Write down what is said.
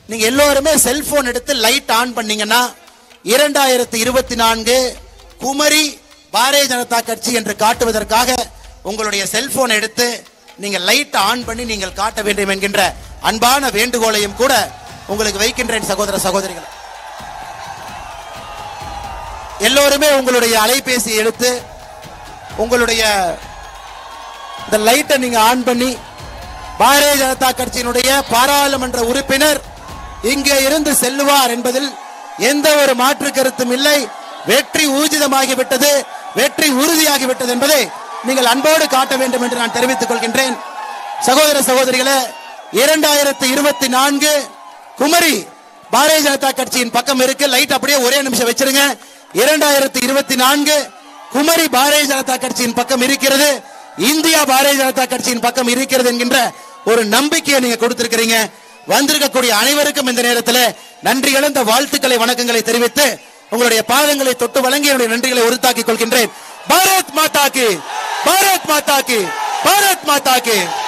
நீங்க எல்லோருமே செல்போன் எடுத்து லைட் ஆன் பண்ணீங்கன்னா இரண்டாயிரத்தி இருபத்தி நான்கு குமரி பாரதிய ஜனதா கட்சி என்று காட்டுவதற்காக உங்களுடைய செல்போன் எடுத்து நீங்க லைட் ஆன் பண்ணி நீங்கள் காட்ட வேண்டும் என்கின்ற அன்பான வேண்டுகோளையும் கூட உங்களுக்கு வைக்கின்றேன் சகோதர சகோதரிகள் எல்லோருமே உங்களுடைய அலைபேசியை எடுத்து உங்களுடைய இந்த லைட்டை நீங்க ஆன் பண்ணி பாரதிய ஜனதா கட்சியினுடைய பாராளுமன்ற உறுப்பினர் இங்கே இருந்து செல்லுவார் என்பதில் எந்த ஒரு மாற்று கருத்தும் இல்லை வெற்றி ஊர்ஜிதமாகிவிட்டது வெற்றி உறுதியாகிவிட்டது என்பதை நீங்கள் அன்போடு காட்ட வேண்டும் என்று நான் தெரிவித்துக் கொள்கின்றேன் சகோதர சகோதரிகளே இரண்டாயிரத்தி இருபத்தி நான்கு குமரி பாரதிய ஜனதா கட்சியின் பக்கம் இருக்கு லைட் அப்படியே ஒரே நிமிஷம் வச்சிருங்க இரண்டாயிரத்தி இருபத்தி நான்கு குமரி பாரதிய ஜனதா கட்சியின் பக்கம் இருக்கிறது இந்தியா பாரதிய ஜனதா கட்சியின் பக்கம் இருக்கிறது என்கின்ற ஒரு நம்பிக்கையை நீங்க கொடுத்திருக்கிறீங்க வந்திருக்கக்கூடிய அனைவருக்கும் இந்த நேரத்தில் நன்றி இழந்த வாழ்த்துக்களை வணக்கங்களை தெரிவித்து உங்களுடைய பாதங்களை தொட்டு வழங்கி என்னுடைய நன்றிகளை உறுத்தாக்கிக் கொள்கின்றேன் பாரத் மாதா கி பாரத் மாதா கி பாரத் மாதா கி